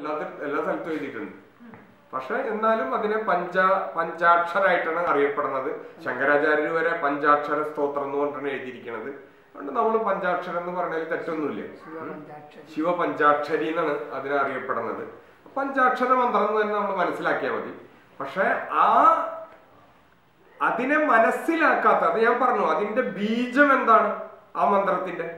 എല്ലാത്ത എല്ലാ സ്ഥലത്തും എഴുതിയിട്ടുണ്ട് പക്ഷെ എന്നാലും അതിനെ പഞ്ച പഞ്ചാക്ഷരായിട്ടാണ് അറിയപ്പെടുന്നത് ശങ്കരാചാര്യർ വരെ പഞ്ചാക്ഷര സ്തോത്രം എന്ന് പറഞ്ഞിട്ടാണ് എഴുതിയിരിക്കുന്നത് അതുകൊണ്ട് നമ്മൾ പഞ്ചാക്ഷരം എന്ന് പറഞ്ഞാൽ തെറ്റൊന്നുമില്ല ശിവ പഞ്ചാക്ഷരി എന്നാണ് അതിനെ അറിയപ്പെടുന്നത് പഞ്ചാക്ഷര മന്ത്രം എന്ന് തന്നെ നമ്മൾ മനസ്സിലാക്കിയാൽ മതി പക്ഷെ ആ അതിനെ മനസ്സിലാക്കാത്ത അത് ഞാൻ പറഞ്ഞു അതിന്റെ ബീജം എന്താണ് ആ മന്ത്രത്തിന്റെ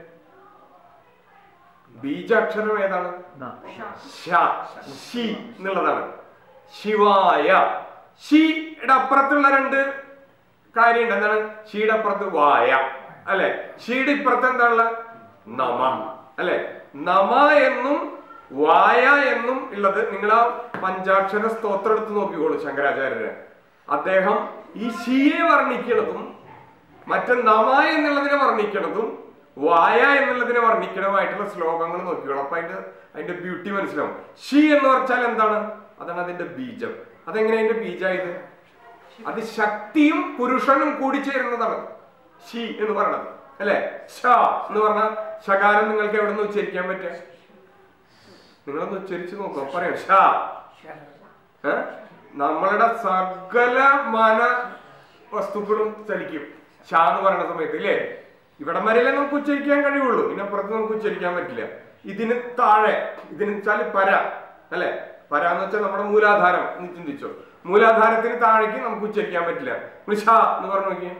ബീജാക്ഷരം ഏതാണ് ശ ശി എന്നുള്ളതാണ് ശിവായ ഷിയുടെ അപ്പുറത്തുള്ള രണ്ട് കാര്യമുണ്ട് എന്താണ് ഷിയുടെ അപ്പുറത്ത് വായ അല്ലെ ഷിയുടെ ഇപ്പുറത്ത് എന്താണ് നമ അല്ലെ നമ എന്നും വായ എന്നും ഉള്ളത് നിങ്ങൾ ആ പഞ്ചാക്ഷര സ്തോത്രം എടുത്ത് നോക്കിക്കോളൂ ശങ്കരാചാര്യര് അദ്ദേഹം ഈ ഷിയെ വർണ്ണിക്കണതും മറ്റേ നമ എന്നുള്ളതിനെ വർണ്ണിക്കണതും വായ എന്നുള്ളതിനെ വർണ്ണിക്കണതുമായിട്ടുള്ള ശ്ലോകങ്ങൾ നോക്കിക്കോളൂ അപ്പൊ അതിന്റെ അതിന്റെ ബ്യൂട്ടി മനസ്സിലാവും ഷി എന്ന് പറഞ്ഞാൽ എന്താണ് അതാണ് അതിന്റെ ബീജം അതെങ്ങനെ അതിന്റെ ബീജായത് അത് ശക്തിയും പുരുഷനും കൂടി ചേരുന്നതാണ് ഷി എന്ന് പറയണത് അല്ലെ ഷ എന്ന് പറഞ്ഞ ശകാരം നിങ്ങൾക്ക് എവിടെ നിന്ന് ഉച്ചരിക്കാൻ പറ്റുക നിങ്ങളൊന്ന് ഉച്ചരിച്ച് നോക്കാം പറയാം ഷ ഏ? നമ്മളുടെ സകല മന വസ്തുക്കളും ചലിക്കും ഷാ എന്ന് പറയുന്ന സമയത്ത് ഇല്ലേ ഇവിടം വരെയല്ലേ നമുക്ക് ഉച്ചരിക്കാൻ കഴിയുള്ളൂ ഇതിനപ്പുറത്ത് നമുക്ക് ഉച്ചരിക്കാൻ പറ്റില്ല ഇതിന് താഴെ ഇതിന് വെച്ചാൽ പര അല്ലെ പര എന്ന് വെച്ചാൽ നമ്മുടെ മൂലാധാരം എന്ന് ചിന്തിച്ചോ മൂലാധാരത്തിന് താഴേക്ക് നമുക്ക് ഉച്ചരിക്കാൻ പറ്റില്ല നിങ്ങൾ ഷാ എന്ന് പറഞ്ഞു നോക്കിയേ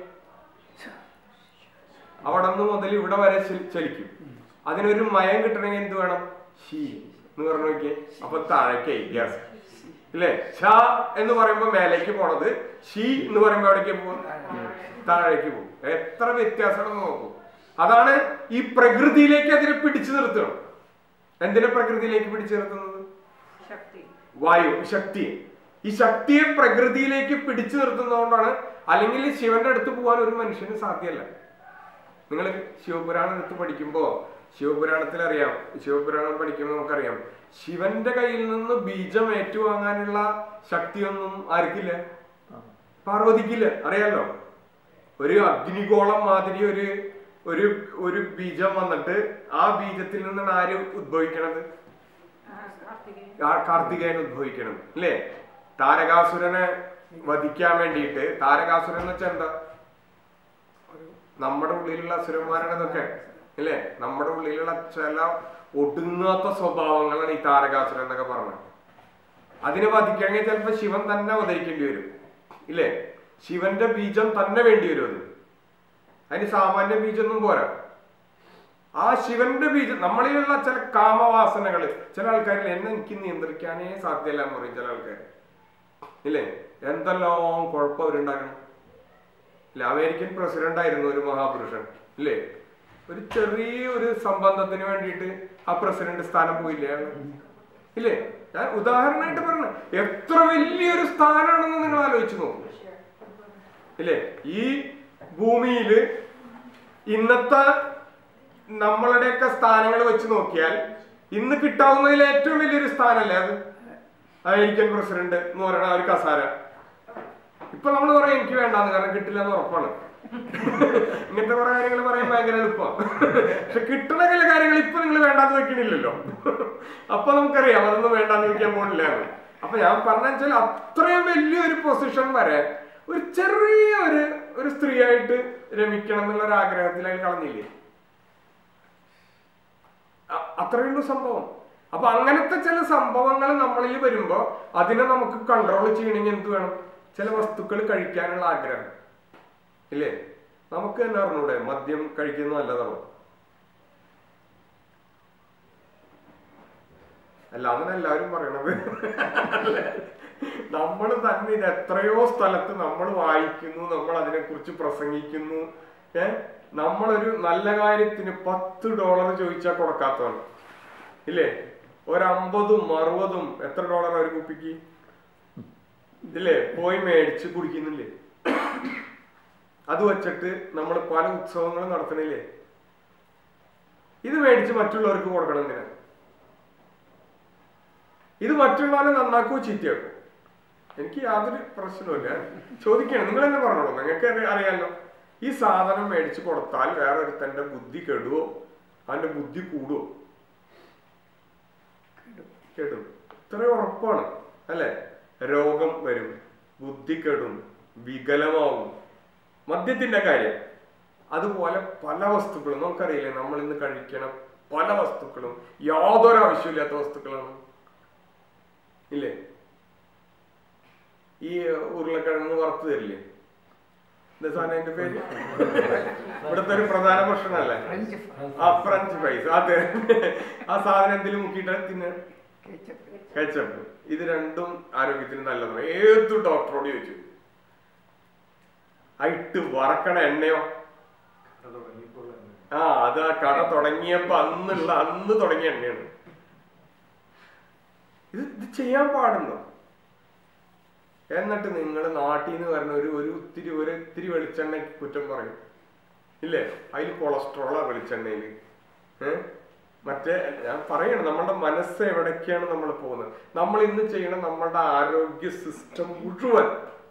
അവിടെ നിന്ന് മുതൽ ഇവിടെ വരെ ചലി- ചലിക്കും അതിനൊരു മയം കിട്ടണമെങ്കിൽ എന്ത് വേണം ഷീ എന്ന് പറഞ്ഞു നോക്കിയേ അപ്പൊ താഴേക്ക് ഗ്യാസ് ഇല്ലേ ഷ എന്ന് പറയുമ്പോ മേലേക്ക് പോണത് ഷീ എന്ന് പറയുമ്പോ എവിടേക്ക് പോകും താഴേക്ക് പോകും എത്ര വ്യത്യാസമാണെന്ന് നോക്കൂ അതാണ് ഈ പ്രകൃതിയിലേക്ക് അതിനെ പിടിച്ചു നിർത്തണം എന്തിനെ പ്രകൃതിയിലേക്ക് പിടിച്ചു നിർത്തുന്നത് ശക്തി വായു ശക്തി ഈ ശക്തിയെ പ്രകൃതിയിലേക്ക് പിടിച്ചു നിർത്തുന്നതുകൊണ്ടാണ് അല്ലെങ്കിൽ ശിവന്റെ അടുത്ത് പോകാൻ ഒരു മനുഷ്യന് സാധ്യമല്ല നിങ്ങൾ ശിവപുരാണം എടുത്ത് പഠിക്കുമ്പോൾ ശിവപുരാണത്തിൽ അറിയാം ശിവപുരാണം പഠിക്കുമ്പോൾ നമുക്കറിയാം ശിവന്റെ കയ്യിൽ നിന്ന് ബീജം ഏറ്റുവാങ്ങാനുള്ള ശക്തിയൊന്നും ആർക്കില്ല പാർവതിക്കില്ല അറിയാലോ ഒരു അഗ്നിഗോളം മാതിരി ഒരു ഒരു ഒരു ബീജം വന്നിട്ട് ആ ബീജത്തിൽ നിന്നാണ് ആര് ഉദ്ഭവിക്കണത് ആ, കാർത്തികേയൻ ആ കാർത്തികേയൻ ഉദ്ഭവിക്കണം അല്ലേ താരകാസുരനെ വധിക്കാൻ വേണ്ടിയിട്ട് താരകാസുരൻ എന്ന് വെച്ചാൽ എന്താ നമ്മുടെ ഉള്ളിലുള്ള അസുരന്മാരാണ് ഇതൊക്കെ അല്ലേ നമ്മുടെ ഉള്ളിലുള്ള ചില ഒടുങ്ങാത്ത സ്വഭാവങ്ങളാണ് ഈ താരകാസുരൻ എന്നൊക്കെ പറഞ്ഞത് അതിനെ വധിക്കണമെങ്കിൽ ചിലപ്പോ ശിവൻ തന്നെ അവതരിക്കേണ്ടി വരും ഇല്ലേ ശിവന്റെ ബീജം തന്നെ വേണ്ടി വരും അത് അതിന് സാമാന്യ ബീജമൊന്നും പോരാ ആ ശിവന്റെ ബീജം നമ്മളിലുള്ള ചില കാമവാസനകൾ ചില ആൾക്കാരിൽ എന്നെ എനിക്ക് നിയന്ത്രിക്കാനേ സാധ്യമല്ല എന്ന് പറയും ചില ആൾക്കാർ ഇല്ലേ എന്തെല്ലാം കുഴപ്പം അവരുണ്ടാക്കണം ഇല്ല അമേരിക്കൻ പ്രസിഡന്റ് ആയിരുന്നു ഒരു മഹാപുരുഷൻ ഇല്ലേ ഒരു ചെറിയ ഒരു സംബന്ധത്തിന് വേണ്ടിയിട്ട് ആ പ്രസിഡന്റ് സ്ഥാനം പോയില്ലേ അയാള്? ഇല്ലേ ഞാൻ ഉദാഹരണമായിട്ട് പറഞ്ഞു എത്ര വലിയൊരു സ്ഥാനമാണെന്ന് നിങ്ങൾ ആലോചിച്ച് നോക്കൂ ഇല്ലേ ഈ ഭൂമിയിൽ ഇന്നത്തെ നമ്മളുടെയൊക്കെ സ്ഥാനങ്ങൾ വെച്ച് നോക്കിയാൽ ഇന്ന് കിട്ടാവുന്നതിൽ ഏറ്റവും വലിയൊരു സ്ഥാനമല്ലേ അത് അമേരിക്കൻ പ്രസിഡന്റ് എന്ന് പറയുന്ന ആ ഒരു കസാര ഇപ്പൊ നമ്മൾ പറയാം എനിക്ക് വേണ്ടാന്ന് കാരണം കിട്ടില്ല എന്ന് ഉറപ്പാണ് ഇങ്ങനത്തെ കുറെ കാര്യങ്ങൾ പറയാൻ ഭയങ്കര എളുപ്പമാണ് പക്ഷെ കിട്ടുന്ന ചില കാര്യങ്ങൾ ഇപ്പൊ നിങ്ങൾ വേണ്ടാന്ന് വെക്കണില്ലല്ലോ അപ്പൊ നമുക്കറിയാം അതൊന്നും വേണ്ടാന്ന് വെക്കാൻ പോണില്ല എന്ന്. അപ്പൊ ഞാൻ പറഞ്ഞ വെച്ചാൽ അത്രയും വലിയൊരു പൊസിഷൻ വരെ ഒരു ചെറിയ ഒരു ഒരു സ്ത്രീയായിട്ട് രമിക്കണം എന്നുള്ള ഒരു ആഗ്രഹത്തിൽ അതിൽ കളഞ്ഞില്ലേ അ- അത്രയുള്ളൂ സംഭവം അപ്പൊ അങ്ങനത്തെ ചില സംഭവങ്ങൾ നമ്മളിൽ വരുമ്പോ അതിനെ നമുക്ക് കൺട്രോൾ ചെയ്യണമെങ്കിൽ എന്ത് വേണം ചില വസ്തുക്കൾ കഴിക്കാനുള്ള ആഗ്രഹം ഇല്ലേ നമുക്ക് തന്നെ അറിഞ്ഞൂടെ മദ്യം കഴിക്കുന്നത് നല്ലതാണോ അല്ല അങ്ങനെ എല്ലാവരും പറയണത് നമ്മൾ തന്നെ ഇത് എത്രയോ സ്ഥലത്ത് നമ്മൾ വായിക്കുന്നു നമ്മൾ അതിനെക്കുറിച്ച് പ്രസംഗിക്കുന്നു ഏ നമ്മളൊരു നല്ല കാര്യത്തിന് പത്ത് ഡോളർ ചോദിച്ചാൽ കൊടുക്കാത്തതാണ് ഇല്ലേ ഒരു അമ്പതും അറുപതും എത്ര ഡോളർ ഒരു കുപ്പിക്ക് ഇല്ലേ പോയി മേടിച്ച് കുടിക്കുന്നില്ലേ അത് വെച്ചിട്ട് നമ്മൾ പല ഉത്സവങ്ങളും നടത്തണില്ലേ ഇത് മേടിച്ച് മറ്റുള്ളവർക്ക് കൊടുക്കണം എന്തിനാ ഇത് മറ്റുള്ളവരെ നന്നാക്കോ ചീത്തയാക്കോ എനിക്ക് യാതൊരു പ്രശ്നവുമില്ല ചോദിക്കണം നിങ്ങൾ തന്നെ പറഞ്ഞോളൂ നിങ്ങൾക്ക് അറി- അറിയാലോ ഈ സാധനം മേടിച്ച് കൊടുത്താൽ വേറെ ഒരുത്തന്റെ ബുദ്ധി കെടുവോ അവന്റെ ബുദ്ധി കൂടുവോ കെടും ഇത്ര ഉറപ്പാണ് അല്ലെ രോഗം വരും ബുദ്ധി കെടും വികലമാവും മദ്യത്തിന്റെ കാര്യം അതുപോലെ പല വസ്തുക്കളും നമുക്കറിയില്ലേ നമ്മൾ ഇന്ന് കഴിക്കണ പല വസ്തുക്കളും യാതൊരു ആവശ്യമില്ലാത്ത വസ്തുക്കളാണ് ഇല്ലേ ഈ ഉരുളക്കിഴങ്ങ് വറുത്ത് തരില്ലേ എന്താ സാധനം എന്റെ പേര് ഇവിടുത്തെ ഒരു പ്രധാന ഭക്ഷണമല്ലേ ആ ഫ്രഞ്ച് ഫ്രൈസ് അത് ആ സാധനം എന്തെങ്കിലും മുക്കിയിട്ട് തിന്ന കെച്ചപ്പ് ഇത് രണ്ടും ആരോഗ്യത്തിന് നല്ലതാണ് ഏത് ഡോക്ടറോട് ചോദിച്ചു ആ ഇട്ട് വറക്കണ എണ്ണയോ ആ അത് ആ കട തുടങ്ങിയപ്പോ അന്നുള്ള അന്ന് തുടങ്ങിയ എണ്ണയാണ് ഇത് ഇത് ചെയ്യാൻ പാടുണ്ടോ എന്നിട്ട് നിങ്ങൾ നാട്ടിൽ നിന്ന് വരുന്ന ഒരു ഒരു ഇത്തിരി ഒരു ഇത്തിരി വെളിച്ചെണ്ണ കുറ്റം പറയും ഇല്ലേ അതിൽ കൊളസ്ട്രോളാ വെളിച്ചെണ്ണയിൽ ഏഹ് മറ്റേ ഞാൻ പറയണം നമ്മളുടെ മനസ്സ് എവിടേക്കാണ് നമ്മൾ പോകുന്നത് നമ്മൾ ഇന്ന് ചെയ്യണ നമ്മളുടെ ആരോഗ്യ സിസ്റ്റം മുഴുവൻ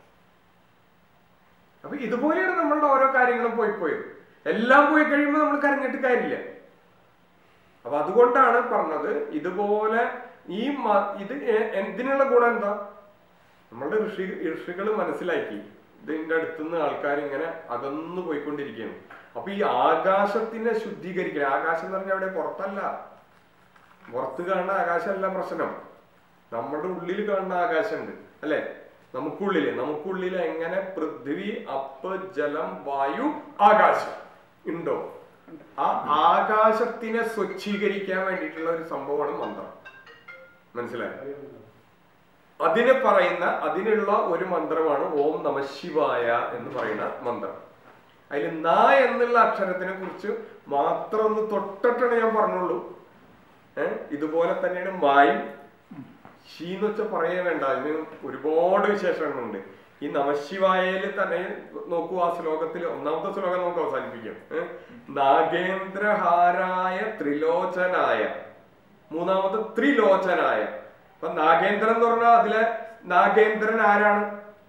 അപ്പൊ ഇതുപോലെയാണ് നമ്മളുടെ ഓരോ കാര്യങ്ങളും പോയി പോയത് എല്ലാം പോയി കഴിയുമ്പോൾ നമ്മൾ കരഞ്ഞിട്ട് കാര്യമില്ല അപ്പൊ അതുകൊണ്ടാണ് പറഞ്ഞത് ഇതുപോലെ ഈ മ- ഇത് എ- എന്തിനുള്ള ഗുണം എന്താ നമ്മളുടെ ഋഷി ഋഷികൾ മനസ്സിലാക്കി ഇതിന്റെ അടുത്തുനിന്ന് ആൾക്കാർ ഇങ്ങനെ അകന്നു പോയിക്കൊണ്ടിരിക്കുകയാണ് അപ്പൊ ഈ ആകാശത്തിനെ ശുദ്ധീകരിക്കുക ആകാശം എന്ന് പറഞ്ഞാൽ അവിടെ പുറത്തല്ല പുറത്ത് കാണുന്ന ആകാശമല്ല പ്രശ്നം നമ്മുടെ ഉള്ളിൽ കാണുന്ന ആകാശമുണ്ട് അല്ലെ നമുക്കുള്ളില് നമുക്കുള്ളിൽ എങ്ങനെ പൃഥ്വി അപ്പ് ജലം വായു ആകാശം ഉണ്ടോ ആ ആകാശത്തിനെ സ്വച്ഛീകരിക്കാൻ വേണ്ടിയിട്ടുള്ള ഒരു സംഭവമാണ് മന്ത്രം മനസ്സിലായോ അതിന് പറയുന്ന അതിനുള്ള ഒരു മന്ത്രമാണ് ഓം നമ ശിവായ എന്ന് പറയുന്ന മന്ത്രം അതിൽ ന എന്നുള്ള അക്ഷരത്തിനെ കുറിച്ച് മാത്രം ഒന്ന് തൊട്ടിട്ടാണ് ഞാൻ പറഞ്ഞുള്ളൂ ഏഹ് ഇതുപോലെ തന്നെയാണ് മായും ഷീ എന്ന് വെച്ചാൽ പറയേ വേണ്ട അതിന് ഒരുപാട് വിശേഷങ്ങളുണ്ട് ഈ നമശിവായയിൽ തന്നെ നോക്കൂ ആ ശ്ലോകത്തിൽ ഒന്നാമത്തെ ശ്ലോകം നമുക്ക് അവസാനിപ്പിക്കാം ഏഹ് നാഗേന്ദ്രഹാരായ ത്രിലോചനായ മൂന്നാമത്തെ ത്രിലോചനായ അപ്പൊ നാഗേന്ദ്രൻ എന്ന് പറഞ്ഞാൽ അതിലെ നാഗേന്ദ്രൻ ആരാണ്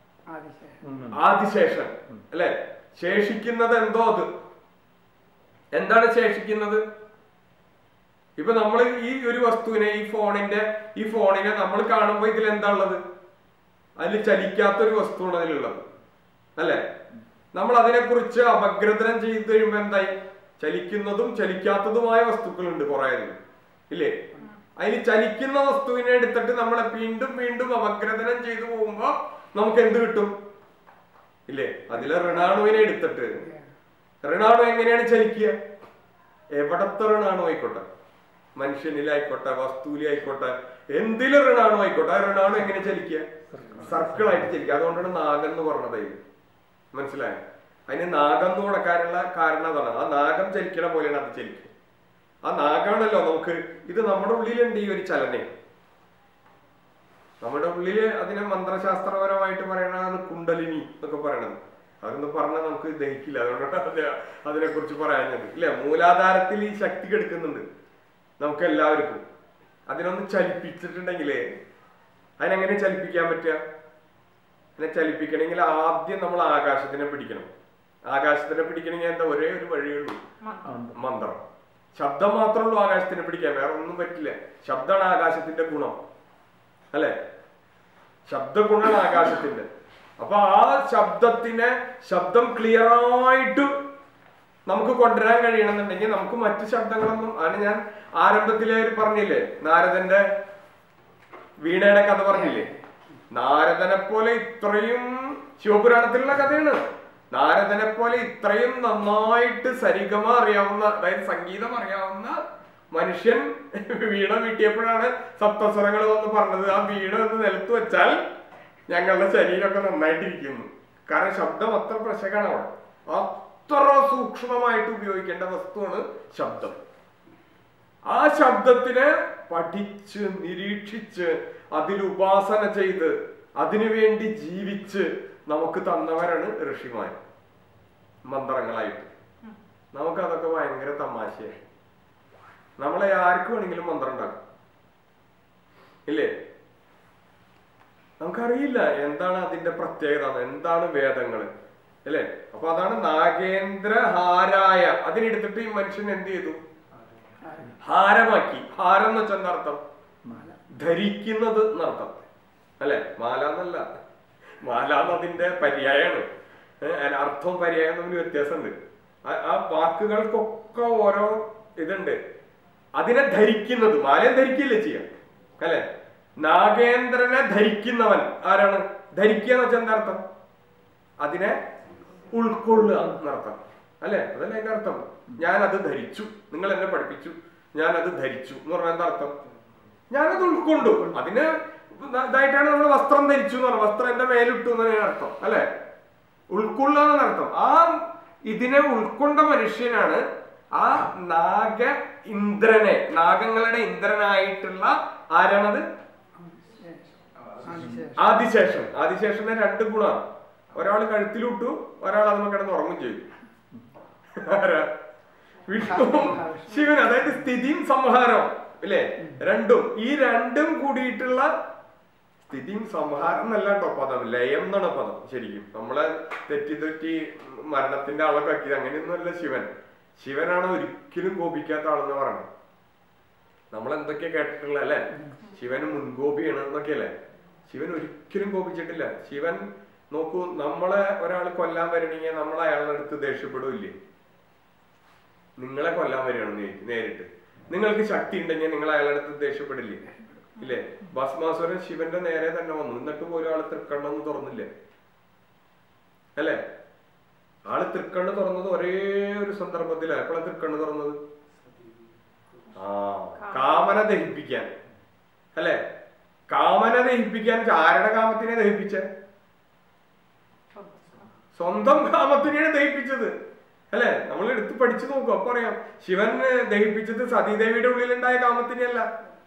ആദിശേഷൻ അല്ലെ ശേഷിക്കുന്നത് എന്തോ അത് എന്താണ് ശേഷിക്കുന്നത് ഇപ്പൊ നമ്മൾ ഈ ഒരു വസ്തുവിനെ ഈ ഫോണിന്റെ ഈ ഫോണിനെ നമ്മൾ കാണുമ്പോൾ ഇതിൽ എന്താ ഉള്ളത് അതിൽ ചലിക്കാത്ത ഒരു വസ്തുവാണ് അതിലുള്ളത് അല്ലെ നമ്മൾ അതിനെക്കുറിച്ച് അപഗ്രഥനം ചെയ്ത് കഴിയുമ്പോൾ എന്തായി ചലിക്കുന്നതും ചലിക്കാത്തതുമായ വസ്തുക്കളുണ്ട് കുറെ അതിൽ ഇല്ലേ അതിൽ ചലിക്കുന്ന വസ്തുവിനെ എടുത്തിട്ട് നമ്മളെ വീണ്ടും വീണ്ടും അപഗ്രഥനം ചെയ്തു പോകുമ്പോ നമുക്ക് എന്ത് കിട്ടും ഇല്ലേ അതിലെ ഋണാണുവിനെ എടുത്തിട്ട് ഋണാണു എങ്ങനെയാണ് ചലിക്കുക എവിടത്തെ ഋണാണു ആയിക്കോട്ടെ മനുഷ്യനിലായിക്കോട്ടെ വസ്തുവിലായിക്കോട്ടെ എന്തിലും ഋണാണു ആയിക്കോട്ടെ ആ ഋണാണു എങ്ങനെ ചലിക്കുക സർക്കിൾ ആയിട്ട് ചലിക്കുക അതുകൊണ്ടാണ് നാഗം എന്ന് പറഞ്ഞത് അതിൽ മനസ്സിലായോ അതിന് നാഗം എന്ന് കൊടുക്കാനുള്ള കാരണം അതാണ് ആ നാഗം ചലിക്കണ പോലെയാണ് അത് ചലിക്കുക ആ നാഗാണല്ലോ നമുക്ക് ഇത് നമ്മുടെ ഉള്ളിലുണ്ട് ഈ ഒരു ചലനം നമ്മുടെ ഉള്ളില് അതിനെ മന്ത്രശാസ്ത്രപരമായിട്ട് പറയണതാണ് കുണ്ടലിനി എന്നൊക്കെ പറയണത് അതൊന്നും പറഞ്ഞാൽ നമുക്ക് ദഹിക്കില്ല അതുകൊണ്ടാണ് അത് അതിനെ കുറിച്ച് പറയാഞ്ഞത് ഇല്ല മൂലാധാരത്തിൽ ഈ ശക്തി കെടുക്കുന്നുണ്ട് നമുക്ക് എല്ലാവർക്കും അതിനൊന്ന് ചലിപ്പിച്ചിട്ടുണ്ടെങ്കിലേ അതിനെങ്ങനെ ചലിപ്പിക്കാൻ പറ്റുക അതിനെ ചലിപ്പിക്കണമെങ്കിൽ ആദ്യം നമ്മൾ ആകാശത്തിനെ പിടിക്കണം ആകാശത്തിനെ പിടിക്കണമെങ്കിൽ എന്താ ഒരേ ഒരു വഴിയുള്ളൂ മന്ത്രം ശബ്ദം മാത്രമേ ഉള്ളൂ ആകാശത്തിനെ പിടിക്കാൻ വേറെ ഒന്നും പറ്റില്ല ശബ്ദമാണ് ആകാശത്തിന്റെ ഗുണം അല്ലെ ശബ്ദഗുണമാണ് ആകാശത്തിന്റെ അപ്പൊ ആ ശബ്ദത്തിനെ ശബ്ദം ക്ലിയർ ആയിട്ട് നമുക്ക് കൊണ്ടുവരാൻ കഴിയണമെന്നുണ്ടെങ്കിൽ നമുക്ക് മറ്റു ശബ്ദങ്ങളൊന്നും ആണ് ഞാൻ ആരംഭത്തിലെ ഒരു പറഞ്ഞില്ലേ നാരദന്റെ വീണയുടെ കഥ പറഞ്ഞില്ലേ നാരദനെ പോലെ ഇത്രയും ശിവപുരാണത്തിലുള്ള കഥയാണ് നാരദനെ പോലെ ഇത്രയും നന്നായിട്ട് സരിഗമ അറിയാവുന്ന അതായത് സംഗീതം അറിയാവുന്ന മനുഷ്യൻ വീണ വീട്ടിയപ്പോഴാണ് സപ്തസ്വരങ്ങൾ വന്ന് പറഞ്ഞത് ആ വീണ ഒന്ന് നിലത്ത് വെച്ചാൽ ഞങ്ങളുടെ ശരീരമൊക്കെ നന്നായിട്ടിരിക്കുന്നു കാരണം ശബ്ദം അത്ര പ്രശകാണ് അവിടെ അത്ര സൂക്ഷ്മമായിട്ട് ഉപയോഗിക്കേണ്ട വസ്തുവാണ് ശബ്ദം ആ ശബ്ദത്തിനെ പഠിച്ച് നിരീക്ഷിച്ച് അതിൽ ഉപാസന ചെയ്ത് അതിനുവേണ്ടി ജീവിച്ച് നമുക്ക് തന്നവരാണ് ഋഷിമാർ മന്ത്രങ്ങളായിട്ട് നമുക്ക് അതൊക്കെ ഭയങ്കര തമാശയാണ് നമ്മളെ ആർക്ക് വേണമെങ്കിലും മന്ത്രം ഉണ്ടാക്കും ഇല്ലേ നമുക്കറിയില്ല എന്താണ് അതിന്റെ പ്രത്യേകത എന്താണ് വേദങ്ങൾ അല്ലേ അപ്പൊ അതാണ് നാഗേന്ദ്രഹാരായ അതിനെടുത്തിട്ട് ഈ മനുഷ്യൻ എന്ത് ചെയ്തു ഹാരമാക്കി ഹാരം എന്ന് വെച്ചാൽ എന്താ അർത്ഥം ധരിക്കുന്നത് എന്നർത്ഥം അല്ലെ മാല എന്നല്ല മാല എന്നതിന്റെ പര്യായാണ് ഏഹ് അതിന് അർത്ഥവും പര്യായം തമ്മിൽ വ്യത്യാസമുണ്ട് ആ- ആ വാക്കുകൾക്കൊക്കെ ഓരോ ഇതുണ്ട് അതിനെ ധരിക്കുന്നത് മാലയെ ധരിക്കില്ലേ ചെയ്യാം അല്ലെ നാഗേന്ദ്രനെ ധരിക്കുന്നവൻ ആരാണ് ധരിക്കുക എന്ന് വെച്ചാൽ എന്താ അർത്ഥം അതിനെ ഉൾക്കൊള്ളുക എന്നർത്ഥം അല്ലെ അതല്ല അതിന്റെ അർത്ഥം ഞാനത് ധരിച്ചു നിങ്ങൾ എന്നെ പഠിപ്പിച്ചു ഞാനത് ധരിച്ചു എന്ന് പറഞ്ഞാൽ എന്താ അർത്ഥം ഞാനത് ഉൾക്കൊണ്ടു അതിന് ഇതായിട്ടാണ് നമ്മൾ വസ്ത്രം ധരിച്ചു എന്ന് പറഞ്ഞത് വസ്ത്രം എന്റെ മേലിട്ടു എന്നാണ് അർത്ഥം അല്ലെ ഉൾക്കൊള്ളുക എന്നാണ് അർത്ഥം ആ ഇതിനെ ഉൾക്കൊണ്ട മനുഷ്യനാണ് ആ നാഗ ഇന്ദ്രനെ നാഗങ്ങളുടെ ഇന്ദ്രനായിട്ടുള്ള ആരാണത് ആദിശേഷൻ ആദിശേഷന്റെ രണ്ട് ഗുണമാണ് ഒരാൾ കഴുത്തിലിട്ടു ഒരാൾ അതിന് കിടന്ന് ഉറങ്ങും ചെയ്തു ആരാ? വിഷ്ണുവും ശിവൻ അതായത് സ്ഥിതിയും സംഹാരവും ഇല്ലേ രണ്ടും ഈ രണ്ടും കൂടിയിട്ടുള്ള സ്ഥിതിയും സംഹാരം എന്നല്ല കേട്ടോ പദം ലയം എന്നാണ് പദം ശരിക്കും നമ്മളെ തെറ്റി തെറ്റി മരണത്തിന്റെ ആളൊക്കെ ആക്കിയത് അങ്ങനെയൊന്നുമല്ല ശിവൻ ശിവനാണ് ഒരിക്കലും കോപിക്കാത്ത ആളെന്ന് പറയണം നമ്മൾ എന്തൊക്കെയാ കേട്ടിട്ടുള്ള അല്ലെ ശിവന് മുൻകോപിയാണ് എന്നൊക്കെയല്ലേ ശിവൻ ഒരിക്കലും കോപിച്ചിട്ടില്ല ശിവൻ നോക്കൂ നമ്മളെ ഒരാൾ കൊല്ലാൻ വരണെങ്കിൽ നമ്മൾ അയാളുടെ അടുത്ത് ദേഷ്യപ്പെടില്ലേ നിങ്ങളെ കൊല്ലാൻ വരികയാണ് നേ- നേരിട്ട് നിങ്ങൾക്ക് ശക്തി ഉണ്ടെങ്കിൽ നിങ്ങൾ അയാളുടെ അടുത്ത് ദേഷ്യപ്പെടില്ലേ ഇല്ലേ ഭസ്മാസുരൻ ശിവന്റെ നേരെ തന്നെ വന്നു എന്നിട്ട് പോലും ആള് തൃക്കണ്ണെന്ന് തുറന്നില്ലേ അല്ലേ ആള് തൃക്കണ്ണ് തുറന്നത് ഒരേ ഒരു സന്ദർഭത്തിലാണ് എപ്പോഴാണ് തൃക്കണ്ണ് തുറന്നത് ആ കാമന ദഹിപ്പിക്കാൻ അല്ലെ കാമന ദഹിപ്പിക്കാൻ ആരുടെ കാമത്തിനെ ദഹിപ്പിച്ച സ്വന്തം കാമത്തിനെയാണ് ദഹിപ്പിച്ചത് അല്ലെ നമ്മൾ എടുത്ത് പഠിച്ചു നോക്കും അപ്പൊ അറിയാം ശിവൻ ദഹിപ്പിച്ചത് സതീദേവിയുടെ ഉള്ളിലുണ്ടായ കാമത്തിനെയല്ല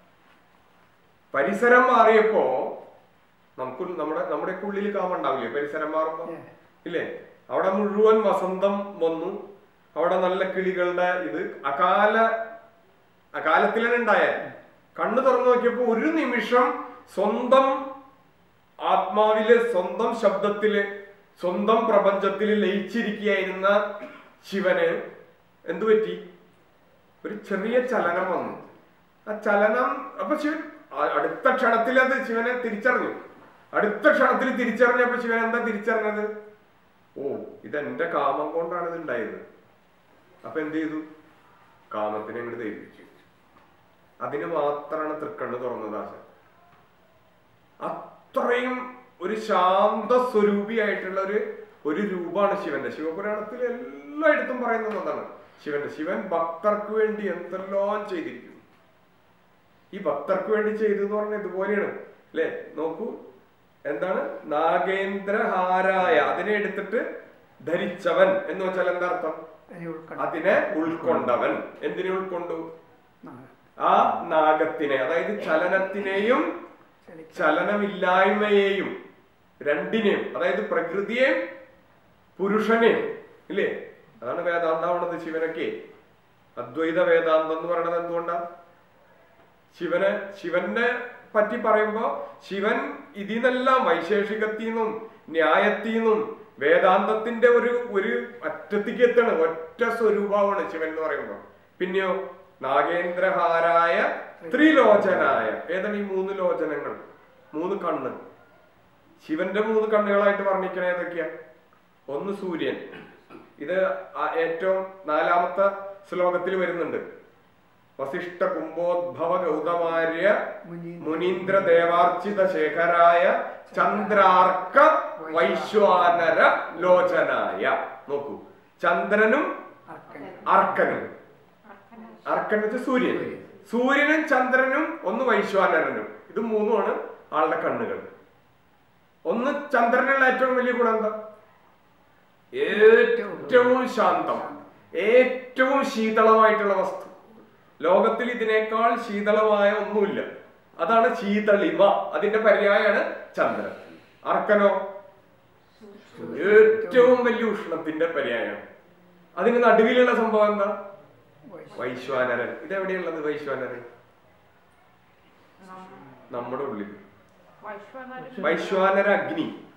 പരിസരം മാറിയപ്പോ നമുക്ക് നമ്മുടെ നമ്മുടെ ഉള്ളിൽ കാമം ഉണ്ടാവില്ലേ പരിസരം മാറുമ്പോ ഇല്ലേ അവിടെ മുഴുവൻ വസന്തം വന്നു അവിടെ നല്ല കിളികളുടെ ഇത് അകാല അകാലത്തിലാണ് ഉണ്ടായ കണ്ണു തുറന്നു നോക്കിയപ്പോ ഒരു നിമിഷം സ്വന്തം ആത്മാവില് സ്വന്തം ശബ്ദത്തില് സ്വന്തം പ്രപഞ്ചത്തില് ലയിച്ചിരിക്കുകയായിരുന്ന ശിവന് എന്തു പറ്റി ഒരു ചെറിയ ചലനം വന്നു ആ ചലനം അപ്പൊ ശിവൻ അ- അടുത്ത ക്ഷണത്തിൽ അത് ശിവനെ തിരിച്ചറിഞ്ഞു അടുത്ത ക്ഷണത്തിൽ തിരിച്ചറിഞ്ഞപ്പോ ശിവൻ എന്താ തിരിച്ചറിഞ്ഞത് ഓ ഇതെന്റെ കാമം കൊണ്ടാണ് ഇത് ഉണ്ടായത് അപ്പൊ എന്ത് ചെയ്തു കാമത്തിനെ അങ്ങോട്ട് ദയിപ്പിച്ചു അതിന് മാത്രമാണ് തൃക്കണ്ണ് തുറന്നത് ആശ അത്രയും ഒരു ശാന്ത സ്വരൂപിയായിട്ടുള്ള ഒരു ഒരു രൂപമാണ് ശിവന്റെ ശിവപുരാണത്തിൽ എല്ലായിടത്തും പറയുന്നത് എന്താണ് ശിവന്റെ ശിവൻ ഭക്തർക്ക് വേണ്ടി എന്തെല്ലാം ചെയ്തിരിക്കുന്നു ഈ ഭക്തർക്ക് വേണ്ടി ചെയ്തു എന്ന് പറഞ്ഞാൽ ഇതുപോലെയാണ് അല്ലെ നോക്കൂ എന്താണ് നാഗേന്ദ്രഹാരായ അതിനെ എടുത്തിട്ട് ധരിച്ചവൻ എന്ന് വെച്ചാൽ എന്താ അർത്ഥം അതിനെ ഉൾക്കൊണ്ടവൻ എന്തിനെ ഉൾക്കൊണ്ടു ആ നാഗത്തിനെ അതായത് ചലനത്തിനെയും ചലനമില്ലായ്മയെയും രണ്ടിനെയും അതായത് പ്രകൃതിയെയും പുരുഷനെയും ഇല്ലേ അതാണ് വേദാന്താവണത് ശിവനൊക്കെ അദ്വൈത വേദാന്തം എന്ന് പറയുന്നത് എന്തുകൊണ്ടാ ശിവനെ ശിവനെ പറ്റി പറയുമ്പോ ശിവൻ ഇതിനെല്ലാം വൈശേഷികത്തിൽ നിന്നും ന്യായത്തിൽ നിന്നും വേദാന്തത്തിന്റെ ഒരു ഒരു അറ്റത്തേക്ക് എത്തണം ഒറ്റ സ്വരൂപമാണ് ശിവൻ എന്ന് പറയുമ്പോ പിന്നെയോ നാഗേന്ദ്രഹാരായ ത്രിലോചനായ ഏതാണ് ഈ മൂന്ന് ലോചനങ്ങൾ മൂന്ന് കണ്ണ് ശിവന്റെ മൂന്ന് കണ്ണുകളായിട്ട് വർണ്ണിക്കണ ഏതൊക്കെയാ ഒന്ന് സൂര്യൻ ഇത് ആ- ഏറ്റവും നാലാമത്തെ ശ്ലോകത്തിൽ വരുന്നുണ്ട് വസിഷ്ഠ കുംഭോദ്ഭവ ഗൗതമാര്യ മുനീന്ദ്ര ദേവാർച്ചിത ശേഖരായ ചന്ദ്രാർക്ക വൈശ്വാനര ലോചനായ നോക്കൂ ചന്ദ്രനും അർക്കനും അർക്കൻ എന്ന് വെച്ചാൽ സൂര്യൻ സൂര്യനും ചന്ദ്രനും ഒന്ന് വൈശ്വാനരനും ഇത് മൂന്നുമാണ് ആളുടെ കണ്ണുകൾ ഒന്ന് ചന്ദ്രനുള്ള ഏറ്റവും വലിയ ഗുണം എന്താ ഏറ്റവും ശാന്തം ഏറ്റവും ശീതളമായിട്ടുള്ള വസ്തു ലോകത്തിൽ ഇതിനേക്കാൾ ശീതളമായ ഒന്നുമില്ല അതാണ് ശീതളിമ അതിന്റെ പര്യായാണ് ചന്ദ്രൻ അർക്കനോ ഏറ്റവും വലിയ ഉഷ്ണത്തിന്റെ പര്യായമാണ് അതിന് നടുവിലുള്ള സംഭവം എന്താ വൈശ്വാനരൻ ഇതെവിടെയുള്ളത് വൈശ്വാനരൻ നമ്മുടെ ഉള്ളിൽ വൈശ്വനര വൈശ്വാനര അഗ്നി